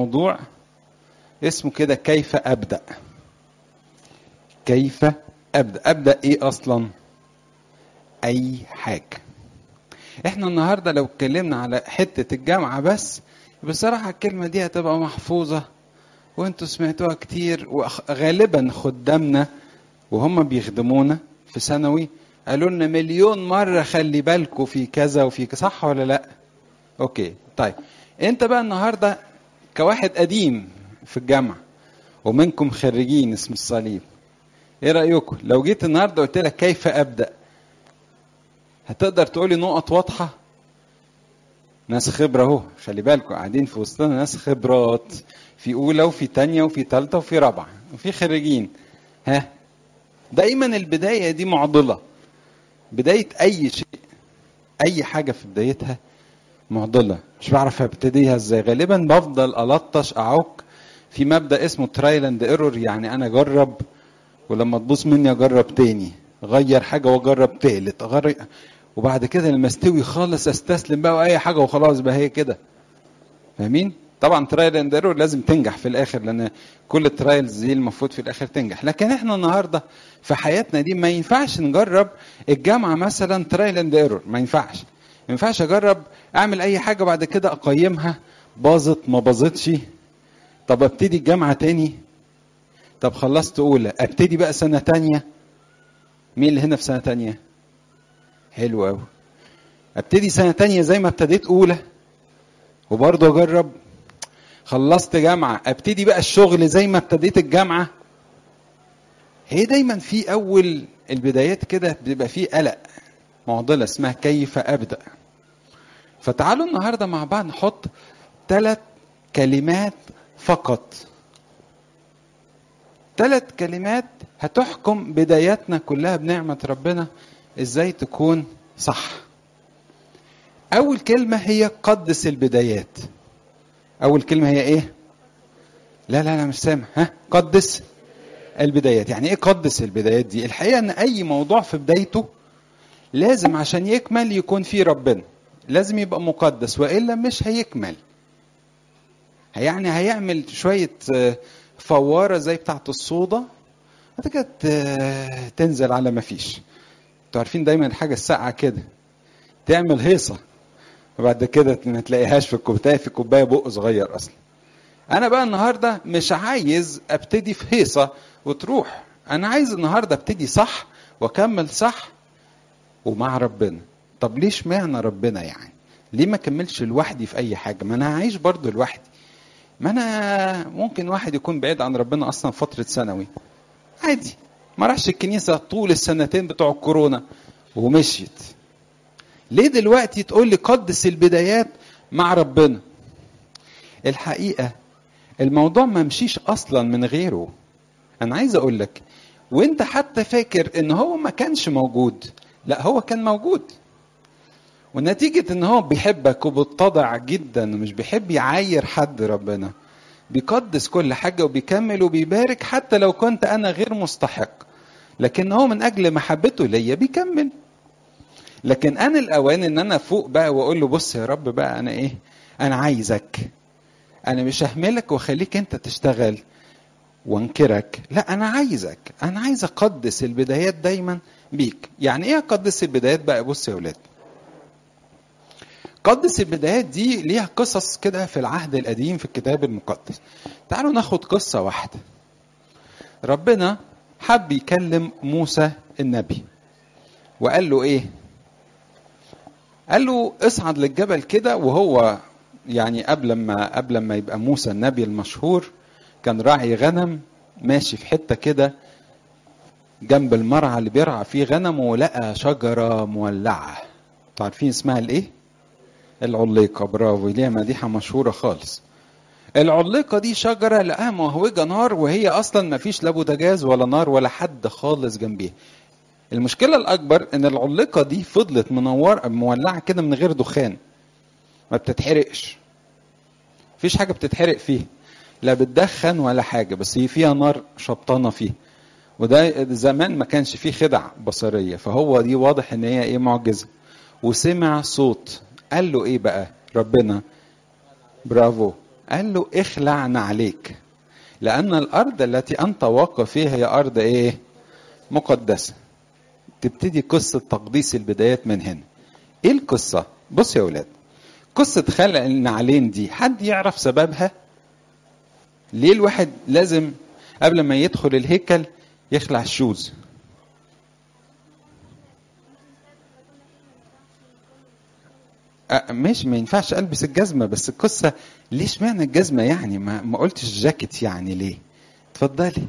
موضوع اسمه كده كيف ابدا كيف ابدا ابدا ايه اصلا اي حاجه احنا النهارده لو اتكلمنا على حته الجامعه بس بصراحه الكلمه دي هتبقى محفوظه وانتوا سمعتوها كتير وغالبا خدامنا وهم بيخدمونا في ثانوي قالوا لنا مليون مره خلي بالكم في كذا وفي كذا صح ولا لا اوكي طيب انت بقى النهارده كواحد قديم في الجامعه ومنكم خريجين اسم الصليب ايه رايكم لو جيت النهارده قلت لك كيف ابدا هتقدر تقولي نقط واضحه ناس خبره اهو خلي بالكم قاعدين في وسطنا ناس خبرات في اولى وفي تانية وفي تالتة وفي رابعه وفي خريجين ها دايما البدايه دي معضله بدايه اي شيء اي حاجه في بدايتها معضله مش بعرف ابتديها ازاي غالبا بفضل الطش اعك في مبدا اسمه ترايل اند ايرور يعني انا اجرب ولما تبوظ مني اجرب تاني غير حاجه واجرب تالت اغير وبعد كده لما استوي خالص استسلم بقى واي حاجه وخلاص بقى هي كده فاهمين طبعا ترايل اند ايرور لازم تنجح في الاخر لان كل الترايلز دي المفروض في الاخر تنجح لكن احنا النهارده في حياتنا دي ما ينفعش نجرب الجامعه مثلا ترايل اند ايرور ما ينفعش ما ينفعش اجرب اعمل اي حاجه بعد كده اقيمها باظت ما باظتش طب ابتدي الجامعه تاني طب خلصت اولى ابتدي بقى سنه تانية مين اللي هنا في سنه تانية حلو قوي ابتدي سنه تانية زي ما ابتديت اولى وبرضه اجرب خلصت جامعه ابتدي بقى الشغل زي ما ابتديت الجامعه هي دايما في اول البدايات كده بيبقى في قلق معضله اسمها كيف ابدا فتعالوا النهارده مع بعض نحط ثلاث كلمات فقط ثلاث كلمات هتحكم بداياتنا كلها بنعمه ربنا ازاي تكون صح اول كلمه هي قدس البدايات اول كلمه هي ايه لا لا لا مش سامع ها قدس البدايات يعني ايه قدس البدايات دي الحقيقه ان اي موضوع في بدايته لازم عشان يكمل يكون فيه ربنا لازم يبقى مقدس والا مش هيكمل يعني هيعمل شويه فواره زي بتاعه الصودا بعد تنزل على ما فيش انتوا عارفين دايما الحاجه الساقعه كده تعمل هيصه وبعد كده ما تلاقيهاش في الكوبايه في كوبايه بق صغير اصلا انا بقى النهارده مش عايز ابتدي في هيصه وتروح انا عايز النهارده ابتدي صح واكمل صح ومع ربنا طب ليش معنى ربنا يعني ليه ما كملش لوحدي في اي حاجه ما انا هعيش برضو لوحدي ما انا ممكن واحد يكون بعيد عن ربنا اصلا فتره ثانوي عادي ما راحش الكنيسه طول السنتين بتوع الكورونا ومشيت ليه دلوقتي تقول لي قدس البدايات مع ربنا الحقيقه الموضوع ما مشيش اصلا من غيره انا عايز اقول لك وانت حتى فاكر ان هو ما كانش موجود لا هو كان موجود ونتيجة ان هو بيحبك وبتضع جدا ومش بيحب يعاير حد ربنا بيقدس كل حاجة وبيكمل وبيبارك حتى لو كنت انا غير مستحق لكن هو من اجل محبته ليا بيكمل لكن انا الاوان ان انا فوق بقى واقول له بص يا رب بقى انا ايه انا عايزك انا مش ههملك واخليك انت تشتغل وانكرك لا انا عايزك انا عايز اقدس البدايات دايما بيك يعني ايه اقدس البدايات بقى بص يا ولاد قدس البدايات دي ليها قصص كده في العهد القديم في الكتاب المقدس تعالوا ناخد قصة واحدة ربنا حب يكلم موسى النبي وقال له ايه قال له اصعد للجبل كده وهو يعني قبل ما قبل ما يبقى موسى النبي المشهور كان راعي غنم ماشي في حته كده جنب المرعى اللي بيرعى فيه غنم ولقى شجره مولعه انتوا عارفين اسمها الايه العليقه برافو ليها مديحه مشهوره خالص العليقه دي شجره لقاها مهوجه نار وهي اصلا ما فيش لا بوتاجاز ولا نار ولا حد خالص جنبيها المشكله الاكبر ان العليقه دي فضلت منور مولعه كده من غير دخان ما بتتحرقش مفيش حاجه بتتحرق فيه لا بتدخن ولا حاجه بس هي فيها نار شبطانه فيه وده زمان ما كانش فيه خدع بصريه فهو دي واضح ان هي ايه معجزه وسمع صوت قال له ايه بقى ربنا برافو قال له اخلعنا عليك لأن الأرض التي أنت واقف فيها هي أرض إيه؟ مقدسة. تبتدي قصة تقديس البدايات من هنا. إيه القصة؟ بص يا ولاد. قصة خلق النعلين دي حد يعرف سببها؟ ليه الواحد لازم قبل ما يدخل الهيكل يخلع الشوز؟ مش ما ينفعش البس الجزمه بس القصه ليش معنى الجزمه يعني ما, ما قلتش الجاكيت يعني ليه اتفضلي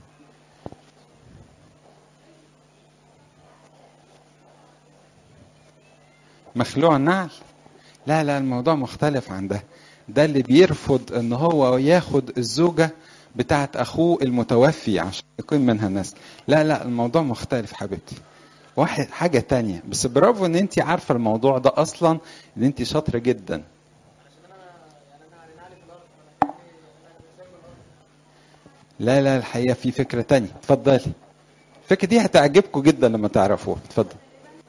مخلوع النعل لا لا الموضوع مختلف عن ده ده اللي بيرفض ان هو ياخد الزوجه بتاعت اخوه المتوفي عشان يكون منها نسل لا لا الموضوع مختلف حبيبتي واحد حاجة تانية بس برافو ان انت عارفة الموضوع ده اصلا ان انت شاطرة جدا لا لا الحقيقة في فكرة تانية اتفضلي الفكرة دي هتعجبكم جدا لما تعرفوها اتفضل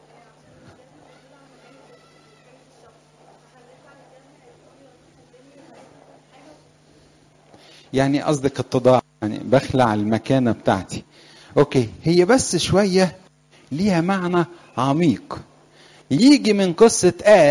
يعني قصدك اتضاع يعني بخلع المكانة بتاعتي اوكي هي بس شوية ليها معنى عميق يجي من قصة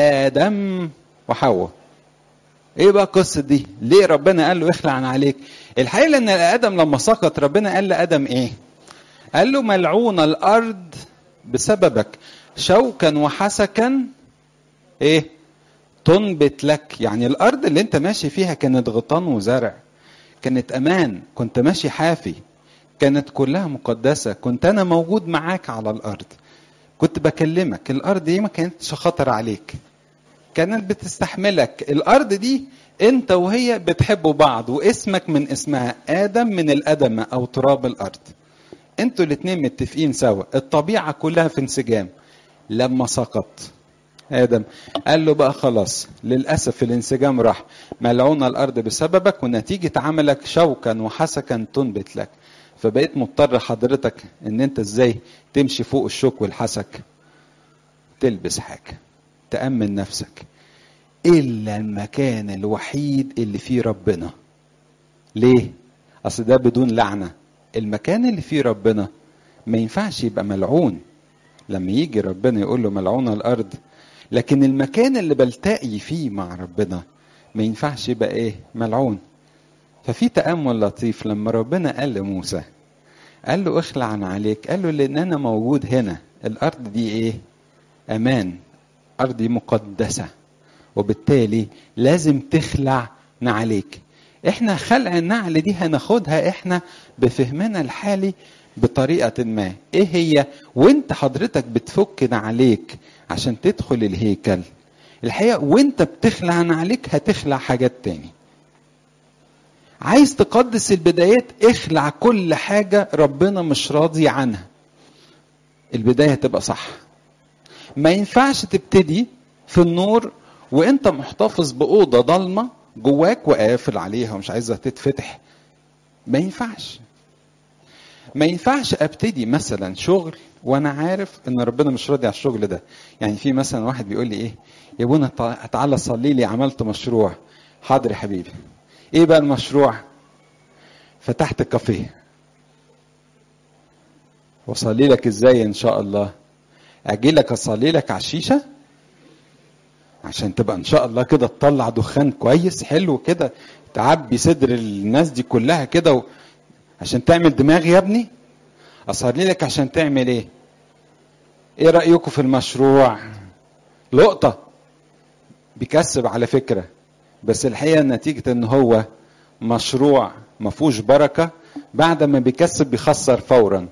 آدم وحواء ايه بقى القصة دي ليه ربنا قال له اخلع عن عليك الحقيقة ان آدم لما سقط ربنا قال لآدم ايه قال له ملعون الأرض بسببك شوكا وحسكا ايه تنبت لك يعني الأرض اللي انت ماشي فيها كانت غطان وزرع كانت أمان كنت ماشي حافي كانت كلها مقدسة كنت أنا موجود معاك على الأرض كنت بكلمك الأرض دي ما كانتش خطر عليك كانت بتستحملك الأرض دي أنت وهي بتحبوا بعض واسمك من اسمها آدم من الأدمة أو تراب الأرض أنتوا الاتنين متفقين سوا الطبيعة كلها في انسجام لما سقط آدم قال له بقى خلاص للأسف الانسجام راح ملعون الأرض بسببك ونتيجة عملك شوكا وحسكا تنبت لك فبقيت مضطر حضرتك ان انت ازاي تمشي فوق الشوك والحسك تلبس حاجه تامن نفسك الا المكان الوحيد اللي فيه ربنا ليه اصل ده بدون لعنه المكان اللي فيه ربنا ما ينفعش يبقى ملعون لما يجي ربنا يقول له ملعون الارض لكن المكان اللي بلتقي فيه مع ربنا ما ينفعش يبقى ايه ملعون ففي تأمل لطيف لما ربنا قال لموسى قال له اخلع عن عليك قال له لان انا موجود هنا الارض دي ايه امان ارض مقدسه وبالتالي لازم تخلع نعليك احنا خلع النعل دي هناخدها احنا بفهمنا الحالي بطريقة ما ايه هي وانت حضرتك بتفك نعليك عشان تدخل الهيكل الحقيقة وانت بتخلع نعليك هتخلع حاجات تاني عايز تقدس البدايات اخلع كل حاجة ربنا مش راضي عنها البداية هتبقى صح ما ينفعش تبتدي في النور وانت محتفظ بأوضة ضلمة جواك وقافل عليها ومش عايزها تتفتح ما ينفعش ما ينفعش ابتدي مثلا شغل وانا عارف ان ربنا مش راضي على الشغل ده يعني في مثلا واحد بيقول لي ايه يا ابونا تعالى صلي لي عملت مشروع حاضر يا حبيبي ايه بقى المشروع فتحت كافيه واصلي لك ازاي ان شاء الله اجي لك اصلي لك على الشيشه عشان تبقى ان شاء الله كده تطلع دخان كويس حلو كده تعبي صدر الناس دي كلها كده و... عشان تعمل دماغ يا ابني اصلي لك عشان تعمل ايه ايه رايكم في المشروع لقطه بيكسب على فكره بس الحقيقه نتيجه ان هو مشروع ما فيهوش بركه بعد ما بيكسب بيخسر فورا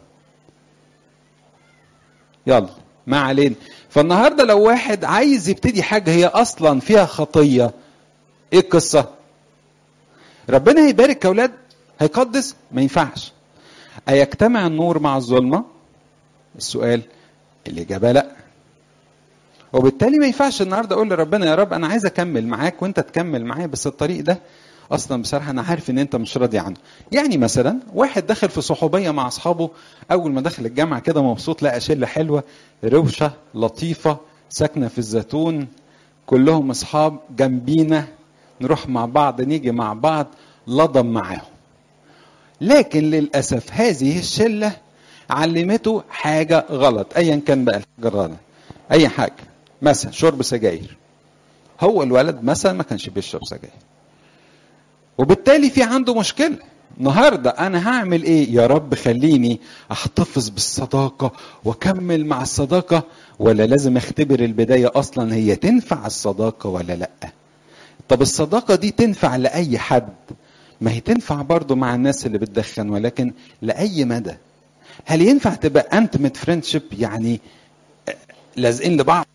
يلا ما علينا فالنهارده لو واحد عايز يبتدي حاجه هي اصلا فيها خطيه ايه القصه ربنا هيبارك يا اولاد هيقدس ما ينفعش ايجتمع النور مع الظلمه السؤال الاجابه لا وبالتالي ما ينفعش النهارده اقول لربنا يا رب انا عايز اكمل معاك وانت تكمل معايا بس الطريق ده اصلا بصراحه انا عارف ان انت مش راضي عنه يعني مثلا واحد دخل في صحوبيه مع اصحابه اول ما دخل الجامعه كده مبسوط لقى شله حلوه روشه لطيفه ساكنه في الزيتون كلهم اصحاب جنبينا نروح مع بعض نيجي مع بعض لضم معاهم لكن للاسف هذه الشله علمته حاجه غلط ايا كان بقى الحاجه غلط اي حاجه مثلا شرب سجاير هو الولد مثلا ما كانش بيشرب سجاير وبالتالي في عنده مشكله النهارده انا هعمل ايه يا رب خليني احتفظ بالصداقه واكمل مع الصداقه ولا لازم اختبر البدايه اصلا هي تنفع الصداقه ولا لا طب الصداقه دي تنفع لاي حد ما هي تنفع برضو مع الناس اللي بتدخن ولكن لاي مدى هل ينفع تبقى انتمت فريندشيب يعني لازقين لبعض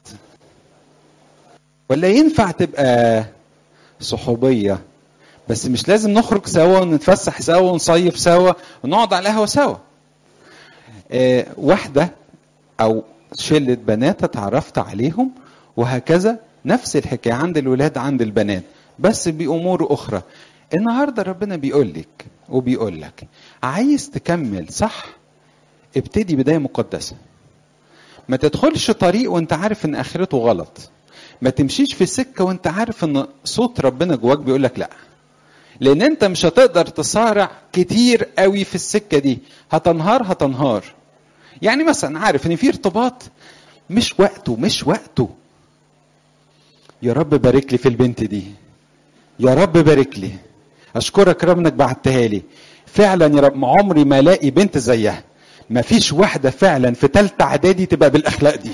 ولا ينفع تبقى صحوبيه بس مش لازم نخرج سوا ونتفسح سوا ونصيف سوا ونقعد على القهوه سوا آه واحده او شله بنات اتعرفت عليهم وهكذا نفس الحكايه عند الولاد عند البنات بس بامور اخرى النهارده ربنا بيقول لك وبيقول لك عايز تكمل صح ابتدي بدايه مقدسه ما تدخلش طريق وانت عارف ان اخرته غلط ما تمشيش في سكه وانت عارف ان صوت ربنا جواك بيقول لك لا لان انت مش هتقدر تصارع كتير قوي في السكه دي هتنهار هتنهار يعني مثلا عارف ان في ارتباط مش وقته مش وقته يا رب بارك لي في البنت دي يا رب بارك لي اشكرك رب انك بعتها لي فعلا يا رب عمري ما الاقي بنت زيها ما فيش واحدة فعلا في تالتة اعدادي تبقى بالاخلاق دي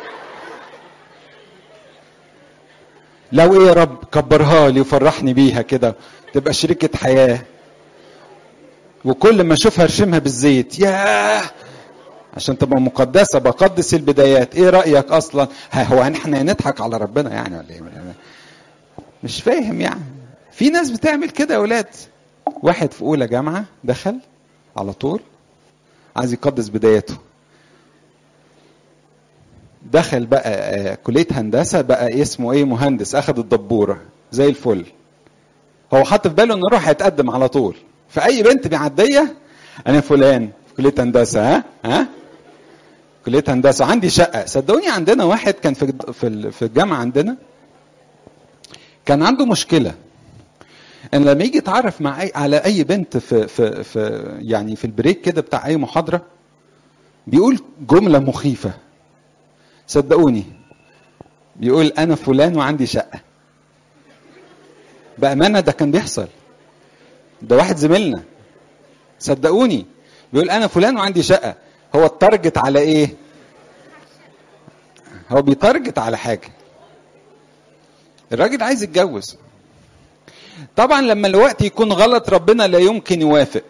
لو ايه يا رب كبرها لي وفرحني بيها كده تبقى شريكة حياة وكل ما اشوفها ارشمها بالزيت ياه عشان تبقى مقدسة بقدس البدايات ايه رأيك اصلا هو احنا نضحك على ربنا يعني ولا ايه مش فاهم يعني في ناس بتعمل كده يا ولاد واحد في اولى جامعة دخل على طول عايز يقدس بدايته دخل بقى كلية هندسة بقى اسمه ايه مهندس اخد الدبورة زي الفل هو حط في باله انه يروح يتقدم على طول فاي بنت معدية انا فلان في كلية هندسة ها ها كلية هندسة عندي شقة صدقوني عندنا واحد كان في في في الجامعة عندنا كان عنده مشكلة ان لما يجي يتعرف مع أي على اي بنت في في في يعني في البريك كده بتاع اي محاضره بيقول جمله مخيفه صدقوني بيقول انا فلان وعندي شقه بامانه ده كان بيحصل ده واحد زميلنا صدقوني بيقول انا فلان وعندي شقه هو التارجت على ايه هو بيتارجت على حاجه الراجل عايز يتجوز طبعا لما الوقت يكون غلط ربنا لا يمكن يوافق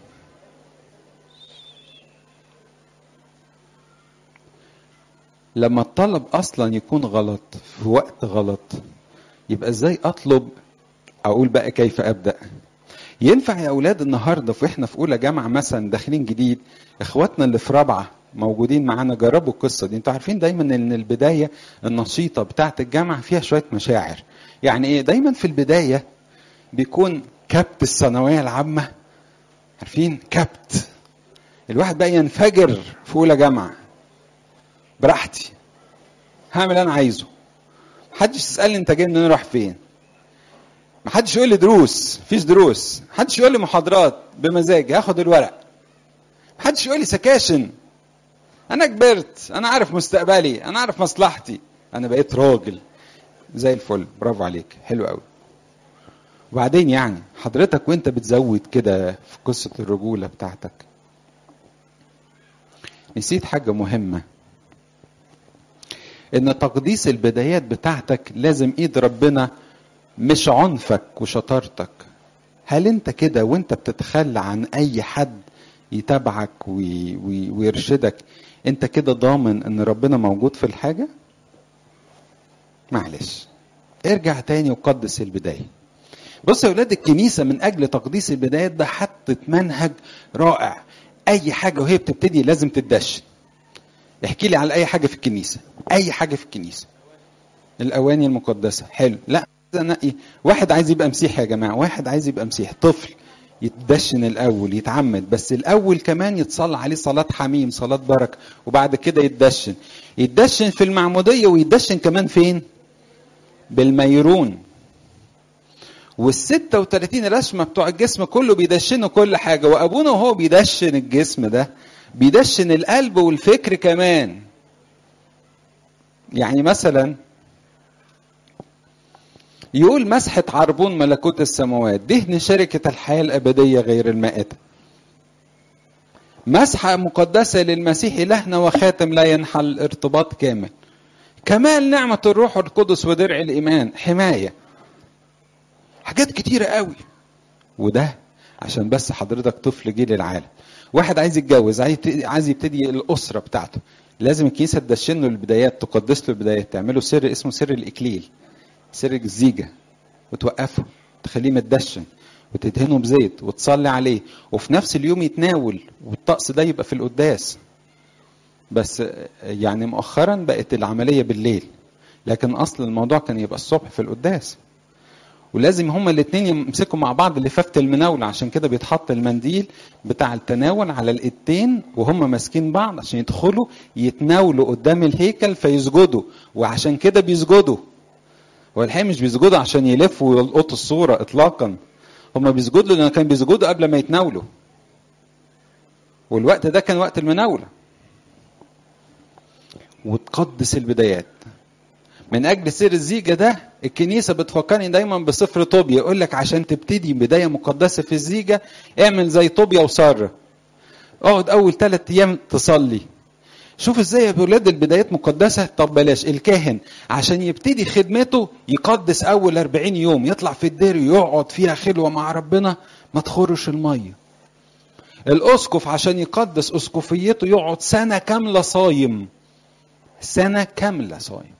لما الطلب اصلا يكون غلط في وقت غلط يبقى ازاي اطلب اقول بقى كيف ابدا ينفع يا اولاد النهارده واحنا في اولى جامعه مثلا داخلين جديد اخواتنا اللي في رابعه موجودين معانا جربوا القصه دي انتوا عارفين دايما ان البدايه النشيطه بتاعه الجامعه فيها شويه مشاعر يعني ايه دايما في البدايه بيكون كبت الثانويه العامه عارفين كبت الواحد بقى ينفجر في اولى جامعه براحتي هعمل اللي انا عايزه محدش يسالني انت جاي منين رايح فين محدش يقول لي دروس مفيش دروس محدش يقول لي محاضرات بمزاجي هاخد الورق محدش يقول لي سكاشن انا كبرت انا عارف مستقبلي انا عارف مصلحتي انا بقيت راجل زي الفل برافو عليك حلو قوي وبعدين يعني حضرتك وانت بتزود كده في قصة الرجولة بتاعتك نسيت حاجة مهمة ان تقديس البدايات بتاعتك لازم ايد ربنا مش عنفك وشطارتك هل انت كده وانت بتتخلى عن اي حد يتابعك وي وي ويرشدك انت كده ضامن ان ربنا موجود في الحاجة معلش ارجع تاني وقدس البدايه بص يا اولاد الكنيسه من اجل تقديس البدايات ده حطت منهج رائع اي حاجه وهي بتبتدي لازم تدشن احكي لي على اي حاجه في الكنيسه اي حاجه في الكنيسه الاواني المقدسه حلو لا نقي واحد عايز يبقى مسيحي يا جماعه واحد عايز يبقى مسيحي طفل يتدشن الاول يتعمد بس الاول كمان يتصلى عليه صلاه حميم صلاه بركه وبعد كده يتدشن يتدشن في المعموديه ويتدشن كمان فين بالميرون وال 36 رسمه بتوع الجسم كله بيدشنوا كل حاجه وابونا وهو بيدشن الجسم ده بيدشن القلب والفكر كمان يعني مثلا يقول مسحة عربون ملكوت السماوات دهن شركة الحياة الأبدية غير المائتة مسحة مقدسة للمسيح إلهنا وخاتم لا ينحل ارتباط كامل كمال نعمة الروح القدس ودرع الإيمان حماية حاجات كتيرة قوي وده عشان بس حضرتك طفل جه للعالم واحد عايز يتجوز عايز يبتدي الأسرة بتاعته لازم الكنيسة تدشن له البدايات تقدس له البدايات تعمله سر اسمه سر الإكليل سر الزيجة وتوقفه تخليه متدشن وتدهنه بزيت وتصلي عليه وفي نفس اليوم يتناول والطقس ده يبقى في القداس بس يعني مؤخرا بقت العملية بالليل لكن أصل الموضوع كان يبقى الصبح في القداس ولازم هما الاثنين يمسكوا مع بعض لفافة المناولة عشان كده بيتحط المنديل بتاع التناول على الايدتين وهما ماسكين بعض عشان يدخلوا يتناولوا قدام الهيكل فيسجدوا وعشان كده بيسجدوا والحقيقة مش بيسجدوا عشان يلفوا ويلقطوا الصورة إطلاقا هما بيسجدوا لأن كانوا بيسجدوا قبل ما يتناولوا والوقت ده كان وقت المناولة وتقدس البدايات من اجل سر الزيجه ده الكنيسه بتفكرني دايما بسفر طوبيا يقول لك عشان تبتدي بدايه مقدسه في الزيجه اعمل زي طوبيا وساره اقعد اول ثلاث ايام تصلي شوف ازاي يا ولاد البدايات مقدسه طب بلاش الكاهن عشان يبتدي خدمته يقدس اول 40 يوم يطلع في الدير يقعد فيها خلوه مع ربنا ما تخرش الميه الاسقف عشان يقدس اسقفيته يقعد سنه كامله صايم سنه كامله صايم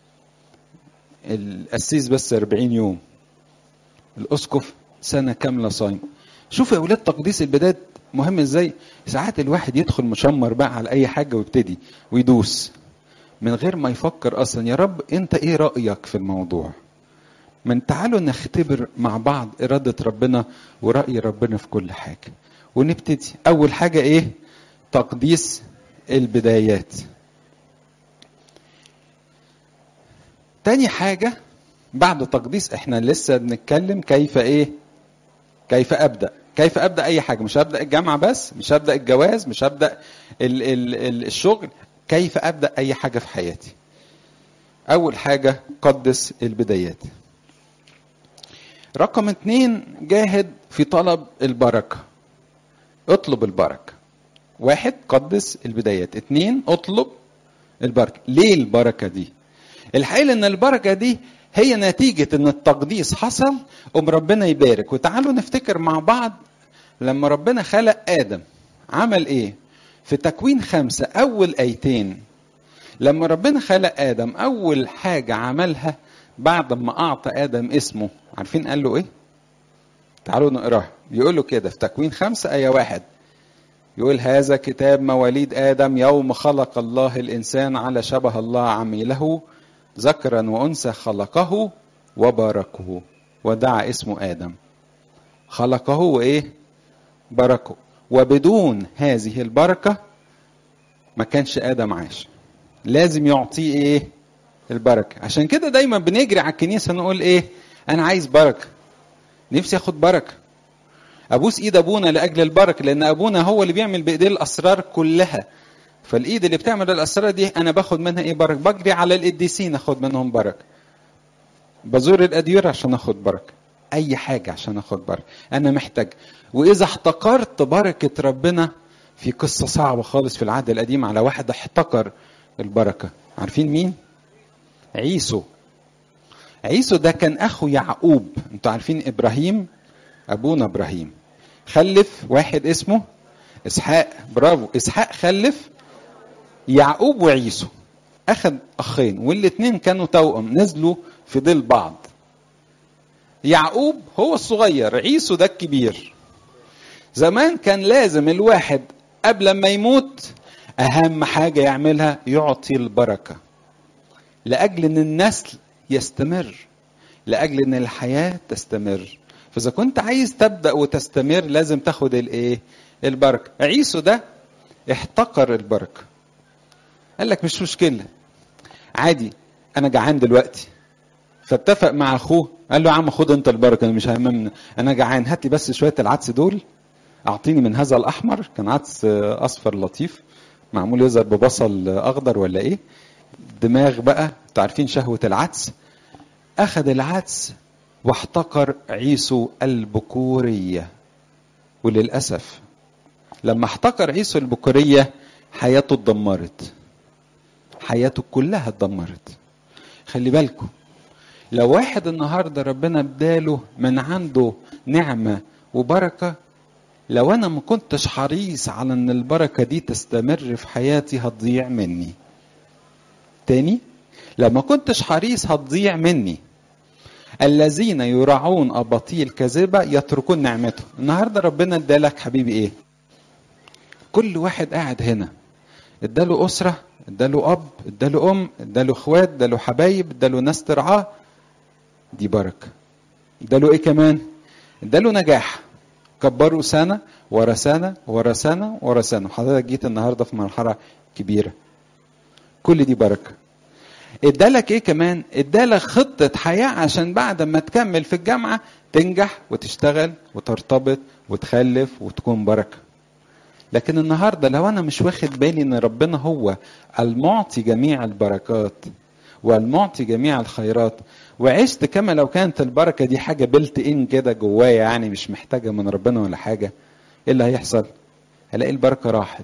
القسيس بس 40 يوم الاسقف سنه كامله صايم شوف يا اولاد تقديس البدايات مهم ازاي ساعات الواحد يدخل مشمر بقى على اي حاجه ويبتدي ويدوس من غير ما يفكر اصلا يا رب انت ايه رايك في الموضوع من تعالوا نختبر مع بعض اراده ربنا وراي ربنا في كل حاجه ونبتدي اول حاجه ايه تقديس البدايات تاني حاجة بعد تقديس احنا لسه بنتكلم كيف ايه كيف ابدا كيف ابدا اي حاجه مش هبدا الجامعه بس مش هبدا الجواز مش هبدا ال ال ال الشغل كيف ابدا اي حاجه في حياتي اول حاجه قدس البدايات رقم اتنين جاهد في طلب البركه اطلب البركه واحد قدس البدايات اتنين اطلب البركه ليه البركه دي الحقيقه ان البركه دي هي نتيجه ان التقديس حصل قوم ربنا يبارك وتعالوا نفتكر مع بعض لما ربنا خلق ادم عمل ايه في تكوين خمسة أول آيتين لما ربنا خلق آدم أول حاجة عملها بعد ما أعطى آدم اسمه عارفين قال له إيه؟ تعالوا نقراها يقول له كده في تكوين خمسة آية واحد يقول هذا كتاب مواليد آدم يوم خلق الله الإنسان على شبه الله عميله ذكرا وأنثى خلقه وباركه ودعا اسمه آدم خلقه وإيه؟ باركه وبدون هذه البركة ما كانش آدم عاش لازم يعطيه إيه؟ البركة عشان كده دايما بنجري على الكنيسة نقول إيه؟ أنا عايز بركة نفسي آخد بركة ابوس ايد ابونا لاجل البركه لان ابونا هو اللي بيعمل بايديه الاسرار كلها فالايد اللي بتعمل الاسرار دي انا باخد منها ايه بركه بجري على القديسين اخد منهم بركه بزور الاديره عشان اخد بركه اي حاجه عشان اخد بركه انا محتاج واذا احتقرت بركه ربنا في قصه صعبه خالص في العهد القديم على واحد احتقر البركه عارفين مين عيسو عيسو ده كان اخو يعقوب انتوا عارفين ابراهيم ابونا ابراهيم خلف واحد اسمه اسحاق برافو اسحاق خلف يعقوب وعيسو اخذ اخين والاثنين كانوا توأم نزلوا في ظل بعض يعقوب هو الصغير عيسو ده الكبير زمان كان لازم الواحد قبل ما يموت اهم حاجه يعملها يعطي البركه لاجل ان النسل يستمر لاجل ان الحياه تستمر فاذا كنت عايز تبدا وتستمر لازم تاخد الايه البركه عيسو ده احتقر البركه قال لك مش مشكله عادي انا جعان دلوقتي فاتفق مع اخوه قال له يا عم خد انت البركه انا مش هممنا انا جعان هات لي بس شويه العدس دول اعطيني من هذا الاحمر كان عدس اصفر لطيف معمول يظهر ببصل اخضر ولا ايه دماغ بقى انتوا عارفين شهوه العدس اخذ العدس واحتقر عيسو البكوريه وللاسف لما احتقر عيسو البكوريه حياته اتدمرت حياته كلها اتدمرت خلي بالكم لو واحد النهارده ربنا اداله من عنده نعمه وبركه لو انا ما كنتش حريص على ان البركه دي تستمر في حياتي هتضيع مني تاني لو ما كنتش حريص هتضيع مني الذين يراعون اباطيل كذبه يتركون نعمته النهارده ربنا ادالك حبيبي ايه كل واحد قاعد هنا اداله اسره اداله اب اداله ام اداله اخوات اداله حبايب اداله ناس ترعاه دي بركه اداله ايه كمان اداله نجاح كبروا سنه ورا سنه ورا سنه ورا سنه حضرتك جيت النهارده في مرحله كبيره كل دي بركه ادالك ايه كمان ادالك خطه حياه عشان بعد ما تكمل في الجامعه تنجح وتشتغل وترتبط وتخلف وتكون بركه لكن النهارده لو انا مش واخد بالي ان ربنا هو المعطي جميع البركات والمعطي جميع الخيرات وعشت كما لو كانت البركه دي حاجه بلت ان كده جوايا يعني مش محتاجه من ربنا ولا حاجه ايه اللي هيحصل؟ هلاقي البركه راحت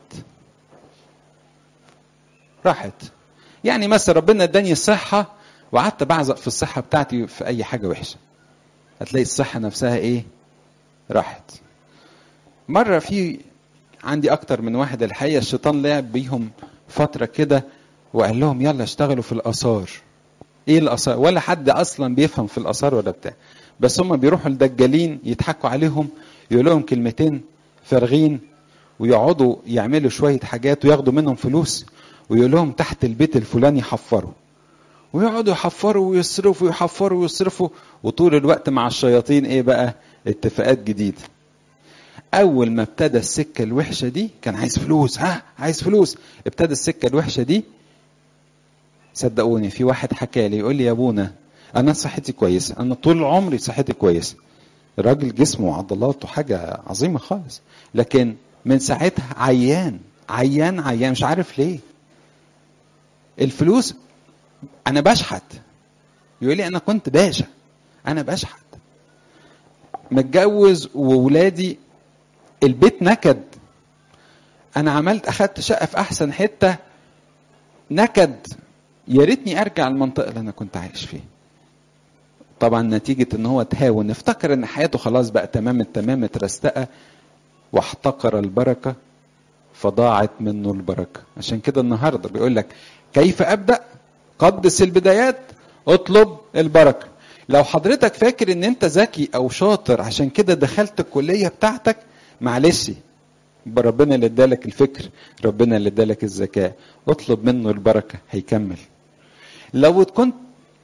راحت يعني مثلا ربنا اداني الصحه وقعدت بعزق في الصحه بتاعتي في اي حاجه وحشه هتلاقي الصحه نفسها ايه؟ راحت مره في عندي اكتر من واحد الحقيقه الشيطان لعب بيهم فتره كده وقال لهم يلا اشتغلوا في الاثار ايه الاثار ولا حد اصلا بيفهم في الاثار ولا بتاع بس هم بيروحوا الدجالين يضحكوا عليهم يقول لهم كلمتين فارغين ويقعدوا يعملوا شويه حاجات وياخدوا منهم فلوس ويقول لهم تحت البيت الفلاني حفروا ويقعدوا يحفروا ويصرفوا ويحفروا ويصرفوا وطول الوقت مع الشياطين ايه بقى اتفاقات جديده اول ما ابتدى السكه الوحشه دي كان عايز فلوس ها عايز فلوس ابتدى السكه الوحشه دي صدقوني في واحد حكى لي يقول لي يا ابونا انا صحتي كويسه انا طول عمري صحتي كويسه الراجل جسمه وعضلاته حاجه عظيمه خالص لكن من ساعتها عيان عيان عيان مش عارف ليه الفلوس انا بشحت يقول لي انا كنت باشا انا بشحت متجوز وولادي البيت نكد انا عملت اخدت شقه في احسن حته نكد يا ريتني ارجع المنطقه اللي انا كنت عايش فيها طبعا نتيجه ان هو تهاون افتكر ان حياته خلاص بقى تمام التمام اترستقى واحتقر البركه فضاعت منه البركه عشان كده النهارده بيقول لك كيف ابدا قدس البدايات اطلب البركه لو حضرتك فاكر ان انت ذكي او شاطر عشان كده دخلت الكليه بتاعتك معلش ربنا اللي ادالك الفكر ربنا اللي ادالك الذكاء اطلب منه البركه هيكمل لو كنت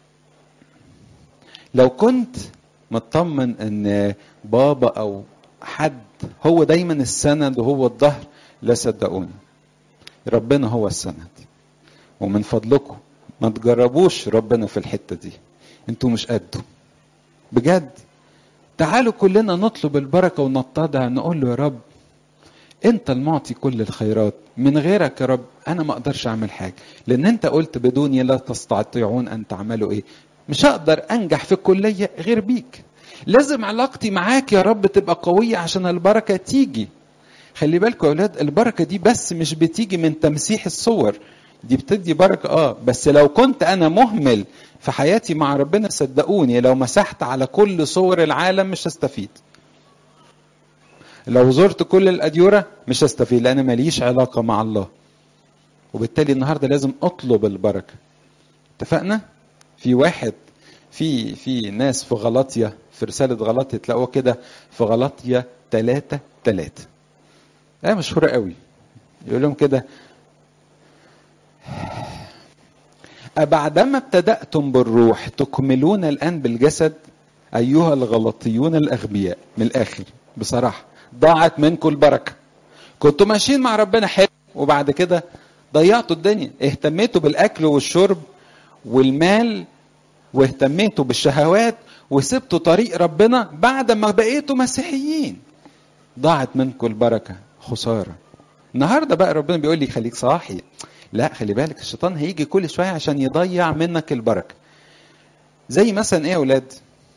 لو كنت مطمن ان بابا او حد هو دايما السند وهو الظهر لا صدقوني ربنا هو السند ومن فضلكم ما تجربوش ربنا في الحته دي انتوا مش قده بجد تعالوا كلنا نطلب البركه ونتضع نقول له يا رب انت المعطي كل الخيرات من غيرك يا رب انا ما اقدرش اعمل حاجه لان انت قلت بدوني لا تستطيعون ان تعملوا ايه مش هقدر انجح في الكليه غير بيك لازم علاقتي معاك يا رب تبقى قويه عشان البركه تيجي خلي بالكم يا اولاد البركه دي بس مش بتيجي من تمسيح الصور دي بتدي بركه اه بس لو كنت انا مهمل في حياتي مع ربنا صدقوني لو مسحت على كل صور العالم مش هستفيد لو زرت كل الأديرة مش هستفيد لأن ماليش علاقة مع الله وبالتالي النهاردة لازم أطلب البركة اتفقنا في واحد في في ناس في غلطية في رسالة غلطية تلاقوها كده في غلطية ثلاثة ثلاثة آية مشهورة قوي يقول لهم كده أبعدما ابتدأتم بالروح تكملون الآن بالجسد أيها الغلطيون الأغبياء من الآخر بصراحة ضاعت منكم البركة كنتوا ماشيين مع ربنا حلو وبعد كده ضيعتوا الدنيا اهتميتوا بالأكل والشرب والمال واهتميتوا بالشهوات وسبتوا طريق ربنا بعد ما بقيتوا مسيحيين ضاعت منكم البركة خسارة النهارده بقى ربنا بيقول لي خليك صاحي لا خلي بالك الشيطان هيجي كل شوية عشان يضيع منك البركة زي مثلا ايه يا اولاد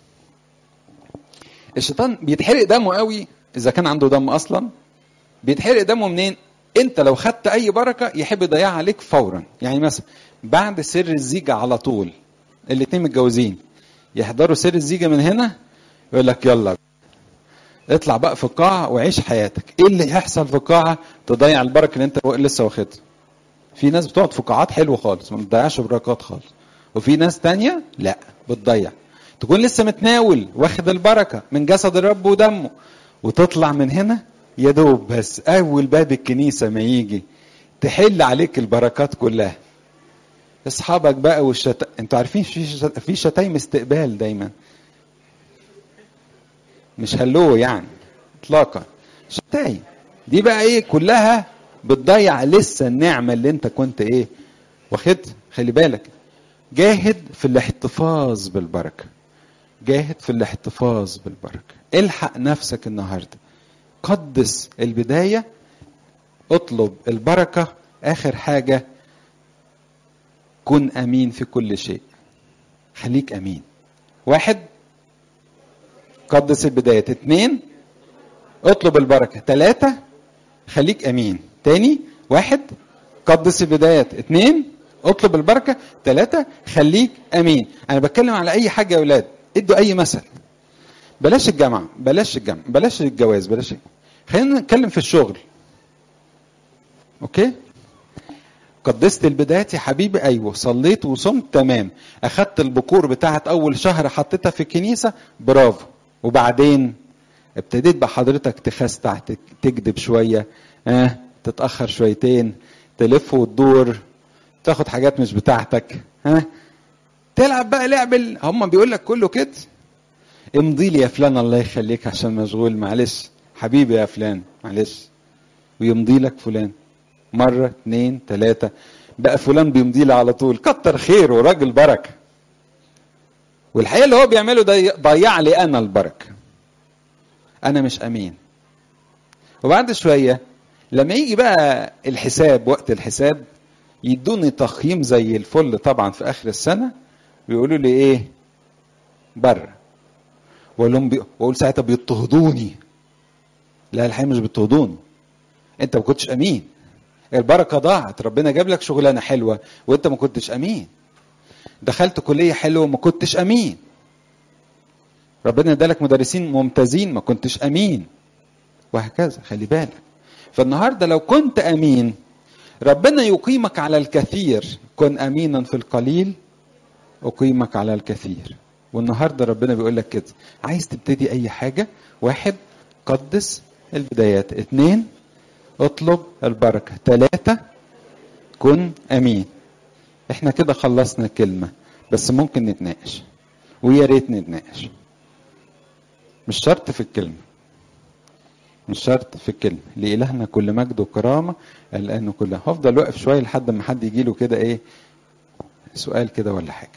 الشيطان بيتحرق دمه قوي اذا كان عنده دم اصلا بيتحرق دمه منين انت لو خدت اي بركه يحب يضيعها عليك فورا يعني مثلا بعد سر الزيجه على طول الاتنين متجوزين يحضروا سر الزيجه من هنا يقول لك يلا اطلع بقى في القاعه وعيش حياتك ايه اللي هيحصل في القاعه تضيع البركه اللي انت لسه واخدها في ناس بتقعد في قاعات حلوه خالص ما بتضيعش بركات خالص وفي ناس تانية لا بتضيع تكون لسه متناول واخد البركه من جسد الرب ودمه وتطلع من هنا يا دوب بس اول باب الكنيسه ما يجي تحل عليك البركات كلها اصحابك بقى والشت انتوا عارفين في شت... في شتايم استقبال دايما مش هلو يعني اطلاقا شتايم دي بقى ايه كلها بتضيع لسه النعمه اللي انت كنت ايه واخدها خلي بالك جاهد في الاحتفاظ بالبركه جاهد في الاحتفاظ بالبركه الحق نفسك النهارده قدس البدايه اطلب البركه اخر حاجه كن امين في كل شيء خليك امين واحد قدس البداية اتنين اطلب البركة تلاتة خليك امين تاني واحد قدس البدايات اتنين اطلب البركة تلاتة خليك امين انا بتكلم على اي حاجة يا اولاد ادوا اي مثل بلاش الجامعة بلاش الجامعة بلاش الجواز بلاش خلينا نتكلم في الشغل اوكي قدست البدايات يا حبيبي ايوه صليت وصمت تمام اخدت البكور بتاعت اول شهر حطيتها في الكنيسه برافو وبعدين ابتديت بقى حضرتك تخستع تكذب شويه اه تتاخر شويتين تلف وتدور تاخد حاجات مش بتاعتك ها اه تلعب بقى لعب ال... هم بيقول لك كله كده امضي لي يا فلان الله يخليك عشان مشغول معلش حبيبي يا فلان معلش ويمضي لك فلان مرة اتنين تلاتة بقى فلان بيمضي لي على طول كتر خيره راجل بركة والحقيقة اللي هو بيعمله ده ضيع لي أنا البركة أنا مش أمين وبعد شوية لما يجي بقى الحساب وقت الحساب يدوني تقييم زي الفل طبعا في آخر السنة ويقولوا لي إيه بره واقول لهم بي... واقول ساعتها بيضطهدوني لا الحقيقة مش بيضطهدوني انت ما كنتش امين البركه ضاعت ربنا جاب لك شغلانه حلوه وانت ما كنتش امين دخلت كليه حلوه وما كنتش امين ربنا ادالك مدرسين ممتازين ما كنتش امين وهكذا خلي بالك فالنهارده لو كنت امين ربنا يقيمك على الكثير كن امينا في القليل اقيمك على الكثير والنهارده ربنا بيقول لك كده عايز تبتدي اي حاجه واحد قدس البدايات اتنين اطلب البركة ثلاثة كن أمين احنا كده خلصنا كلمة بس ممكن نتناقش ويا ريت نتناقش مش شرط في الكلمة مش شرط في الكلمة لإلهنا كل مجد وكرامة الآن كلها هفضل واقف شوية لحد ما حد يجي له كده إيه سؤال كده ولا حاجة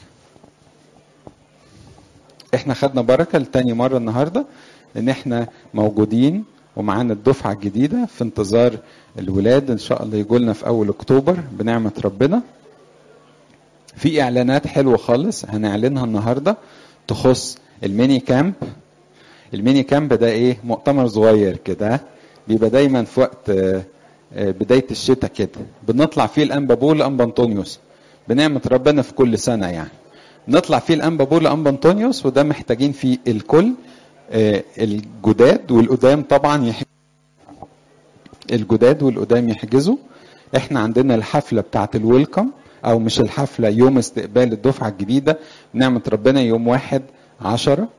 احنا خدنا بركة لتاني مرة النهاردة ان احنا موجودين ومعانا الدفعة الجديدة في انتظار الولاد ان شاء الله يجوا لنا في اول اكتوبر بنعمة ربنا في اعلانات حلوة خالص هنعلنها النهاردة تخص الميني كامب الميني كامب ده ايه مؤتمر صغير كده بيبقى دايما في وقت بداية الشتاء كده بنطلع فيه الانبا بول انبا انطونيوس بنعمة ربنا في كل سنة يعني نطلع فيه الانبا بول انبا انطونيوس وده محتاجين فيه الكل الجداد والقدام طبعا يحجزوا الجداد والقدام يحجزوا احنا عندنا الحفله بتاعه الويلكم او مش الحفله يوم استقبال الدفعه الجديده نعمه ربنا يوم واحد عشرة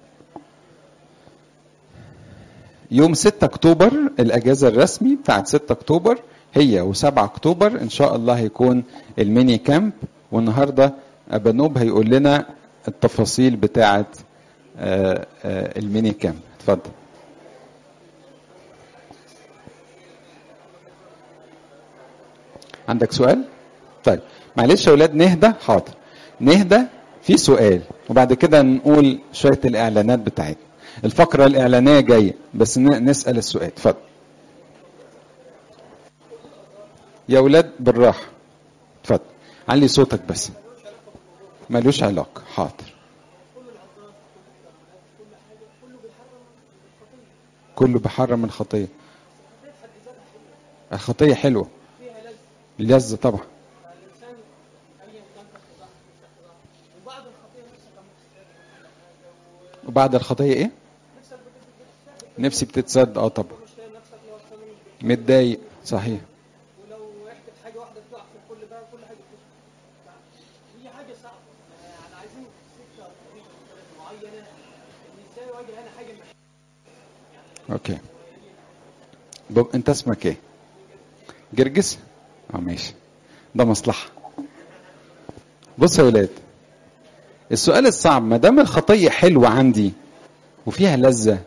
يوم 6 اكتوبر الاجازه الرسمي بتاعت 6 اكتوبر هي و7 اكتوبر ان شاء الله هيكون الميني كامب والنهارده ابانوب هيقول لنا التفاصيل بتاعت آآ آآ الميني كامب اتفضل عندك سؤال طيب معلش يا اولاد نهدى حاضر نهدى في سؤال وبعد كده نقول شويه الاعلانات بتاعتنا الفقره الاعلانيه جايه بس نسال السؤال اتفضل يا ولاد بالراحه اتفضل علي صوتك بس ملوش علاقه حاضر كله بيحرم الخطيه الخطيه حلوه لذة طبعا وبعد الخطيه ايه نفسي بتتسد اه طبعا متضايق صحيح ولو رحت حاجه واحده تقع في كل بقى كل حاجه هي حاجه صعبه يعني عايزين سكه طريقه معينه ان ازاي اواجه انا حاجه اوكي بب... انت اسمك ايه جرجس اه ماشي ده مصلحه بص يا ولاد السؤال الصعب ما دام الخطيه حلوه عندي وفيها لذه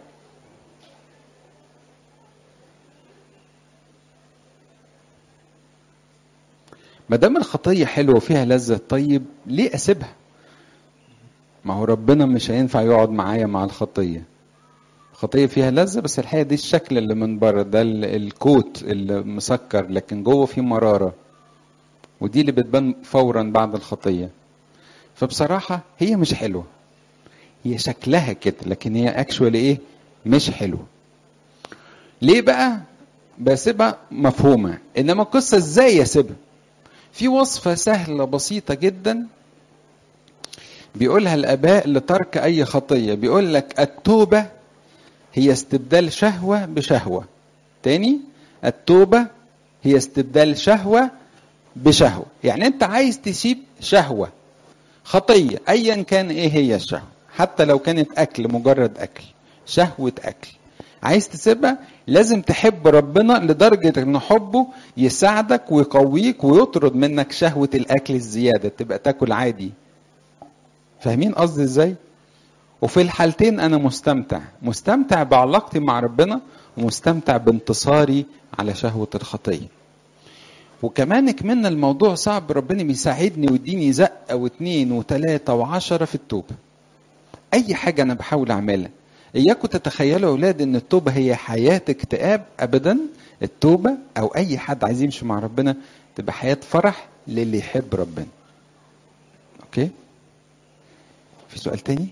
ما دام الخطيه حلوه وفيها لذه طيب ليه اسيبها ما هو ربنا مش هينفع يقعد معايا مع الخطيه خطيه فيها لذه بس الحقيقه دي الشكل اللي من بره ده الكوت اللي مسكر لكن جوه فيه مراره ودي اللي بتبان فورا بعد الخطيه فبصراحه هي مش حلوه هي شكلها كده لكن هي اكشوالي ايه مش حلوه ليه بقى بسيبها مفهومه انما القصه ازاي اسيبها في وصفه سهله بسيطه جدا بيقولها الاباء لترك اي خطيه بيقول لك التوبه هي استبدال شهوة بشهوة تاني التوبة هي استبدال شهوة بشهوة يعني انت عايز تسيب شهوة خطية ايا كان ايه هي الشهوة حتى لو كانت اكل مجرد اكل شهوة اكل عايز تسيبها لازم تحب ربنا لدرجة ان حبه يساعدك ويقويك ويطرد منك شهوة الاكل الزيادة تبقى تاكل عادي فاهمين قصدي ازاي؟ وفي الحالتين انا مستمتع مستمتع بعلاقتي مع ربنا ومستمتع بانتصاري على شهوة الخطية وكمان كمان الموضوع صعب ربنا بيساعدني ويديني زقة واتنين وتلاتة وعشرة في التوبة أي حاجة أنا بحاول أعملها إياكم تتخيلوا يا أولاد إن التوبة هي حياة اكتئاب أبدا التوبة أو أي حد عايز يمشي مع ربنا تبقى حياة فرح للي يحب ربنا أوكي في سؤال تاني؟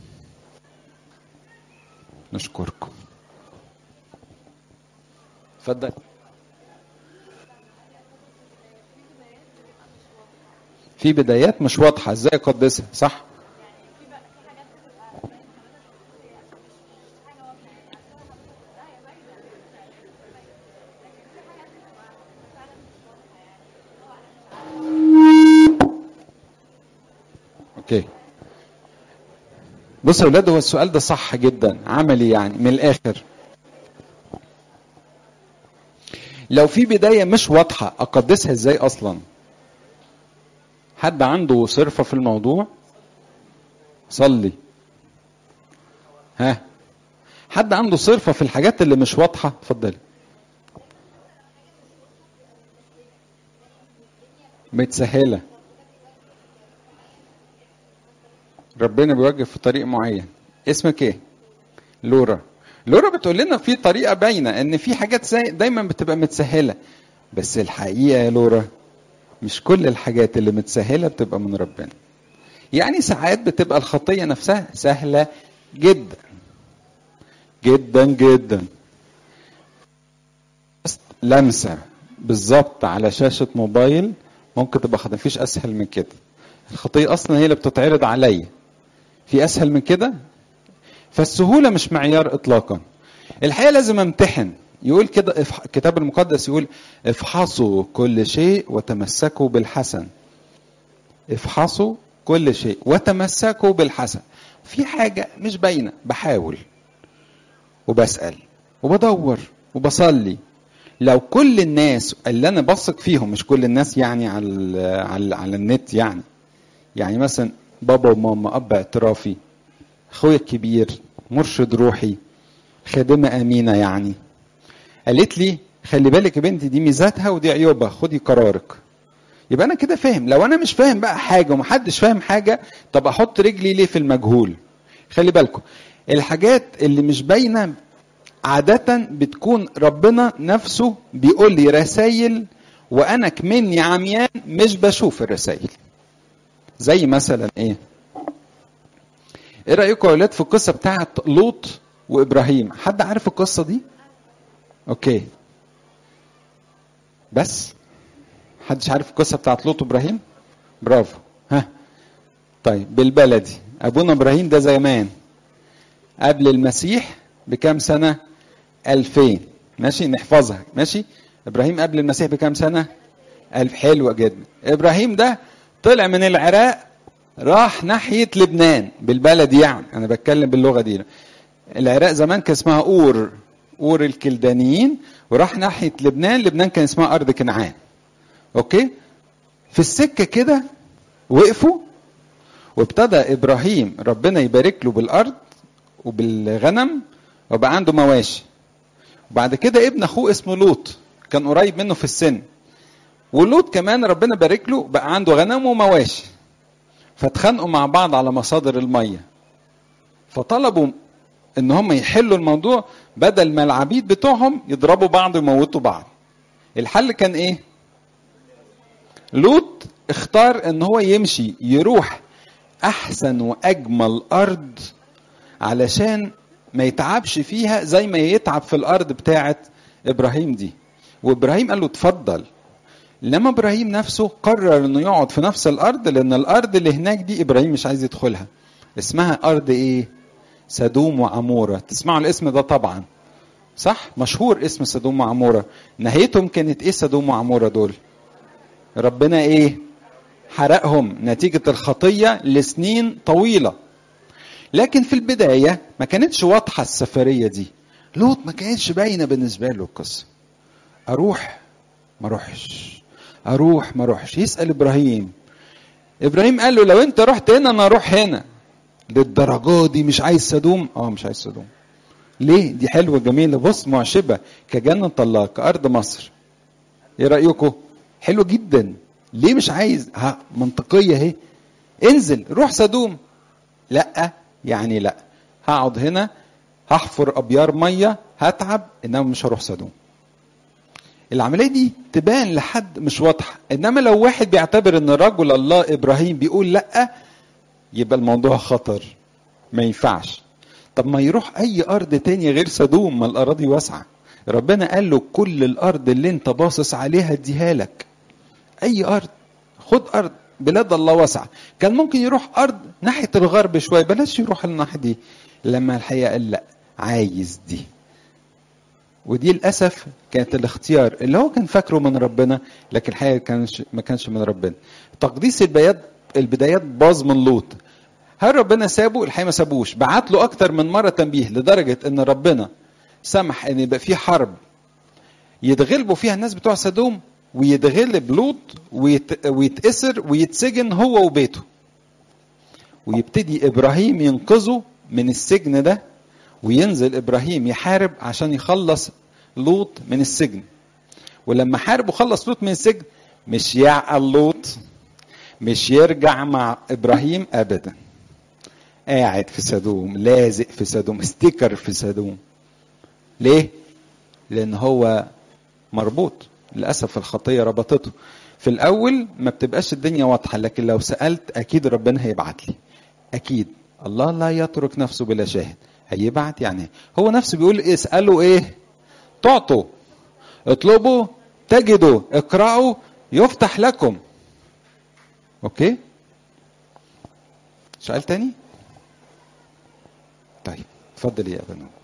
نشكركم اتفضل في بدايات مش واضحه ازاي اقدسها صح اوكي بص يا اولاد هو السؤال ده صح جدا عملي يعني من الاخر لو في بدايه مش واضحه اقدسها ازاي اصلا حد عنده صرفه في الموضوع صلي ها حد عنده صرفه في الحاجات اللي مش واضحه اتفضلي متسهله ربنا بيوجه في طريق معين اسمك ايه لورا لورا بتقول لنا في طريقه باينه ان في حاجات زي دايما بتبقى متسهله بس الحقيقه يا لورا مش كل الحاجات اللي متسهله بتبقى من ربنا يعني ساعات بتبقى الخطيه نفسها سهله جدا جدا جدا لمسه بالظبط على شاشه موبايل ممكن تبقى خطيه مفيش اسهل من كده الخطيه اصلا هي اللي بتتعرض عليا في اسهل من كده فالسهوله مش معيار اطلاقا الحقيقه لازم امتحن يقول كده الكتاب المقدس يقول افحصوا كل شيء وتمسكوا بالحسن افحصوا كل شيء وتمسكوا بالحسن في حاجه مش باينه بحاول وبسال وبدور وبصلي لو كل الناس اللي انا بثق فيهم مش كل الناس يعني على على, على النت يعني يعني مثلا بابا وماما اب اعترافي اخويا الكبير مرشد روحي خادمه امينه يعني قالت لي خلي بالك يا بنتي دي ميزاتها ودي عيوبها خدي قرارك يبقى انا كده فاهم لو انا مش فاهم بقى حاجه ومحدش فاهم حاجه طب احط رجلي ليه في المجهول خلي بالكم الحاجات اللي مش باينه عادة بتكون ربنا نفسه بيقول لي رسائل وانا كمني عميان مش بشوف الرسائل زي مثلا ايه ايه رايكم يا اولاد في القصه بتاعت لوط وابراهيم حد عارف القصه دي اوكي بس حدش عارف القصه بتاعت لوط وابراهيم برافو ها طيب بالبلدي ابونا ابراهيم ده زمان قبل المسيح بكام سنه 2000 ماشي نحفظها ماشي ابراهيم قبل المسيح بكام سنه ألف حلوة جدا إبراهيم ده طلع من العراق راح ناحية لبنان بالبلدي يعني أنا بتكلم باللغة دي العراق زمان كان اسمها أور أور الكلدانيين وراح ناحية لبنان لبنان كان اسمها أرض كنعان أوكي في السكة كده وقفوا وابتدى إبراهيم ربنا يبارك له بالأرض وبالغنم وبقى عنده مواشي وبعد كده ابن أخوه اسمه لوط كان قريب منه في السن ولوط كمان ربنا بارك له بقى عنده غنم ومواشي فاتخانقوا مع بعض على مصادر الميه فطلبوا ان هم يحلوا الموضوع بدل ما العبيد بتوعهم يضربوا بعض ويموتوا بعض الحل كان ايه لوط اختار ان هو يمشي يروح احسن واجمل ارض علشان ما يتعبش فيها زي ما يتعب في الارض بتاعه ابراهيم دي وابراهيم قال له اتفضل لما ابراهيم نفسه قرر انه يقعد في نفس الارض لان الارض اللي هناك دي ابراهيم مش عايز يدخلها اسمها ارض ايه سدوم وعموره تسمعوا الاسم ده طبعا صح مشهور اسم سدوم وعموره نهايتهم كانت ايه سدوم وعموره دول ربنا ايه حرقهم نتيجه الخطيه لسنين طويله لكن في البدايه ما كانتش واضحه السفريه دي لوط ما كانتش باينه بالنسبه له القصه اروح ما اروحش اروح ما اروحش يسال ابراهيم ابراهيم قال له لو انت رحت هنا انا اروح هنا للدرجه دي مش عايز سدوم اه مش عايز سدوم ليه دي حلوه جميله بص معشبه كجنه الله كارض مصر ايه رايكم حلو جدا ليه مش عايز ها منطقيه اهي انزل روح سدوم لا يعني لا هقعد هنا هحفر ابيار ميه هتعب انما مش هروح سدوم العمليه دي تبان لحد مش واضحه انما لو واحد بيعتبر ان رجل الله ابراهيم بيقول لا يبقى الموضوع خطر ما ينفعش طب ما يروح اي ارض تاني غير سدوم ما الاراضي واسعه ربنا قال له كل الارض اللي انت باصص عليها اديها لك اي ارض خد ارض بلاد الله واسعه كان ممكن يروح ارض ناحيه الغرب شويه بلاش يروح الناحيه دي لما الحقيقه قال لا عايز دي ودي للاسف كانت الاختيار اللي هو كان فاكره من ربنا لكن الحقيقه كانش ما كانش من ربنا تقديس البدايات البدايات باظ من لوط هل ربنا سابه الحقيقه ما سابوش بعت له اكتر من مره تنبيه لدرجه ان ربنا سمح ان يبقى في حرب يتغلبوا فيها الناس بتوع سدوم ويتغلب لوط ويت... ويتأسر ويتسجن هو وبيته ويبتدي ابراهيم ينقذه من السجن ده وينزل ابراهيم يحارب عشان يخلص لوط من السجن ولما حارب وخلص لوط من السجن مش يعقل لوط مش يرجع مع ابراهيم ابدا قاعد في سدوم لازق في سدوم استيكر في سدوم ليه لان هو مربوط للاسف الخطيه ربطته في الاول ما بتبقاش الدنيا واضحه لكن لو سالت اكيد ربنا هيبعت لي اكيد الله لا يترك نفسه بلا شاهد هيبعت يعني هو نفسه بيقول اسالوا ايه تعطوا اطلبوا تجدوا اقرأوا يفتح لكم اوكي سؤال تاني طيب اتفضل يا ابنو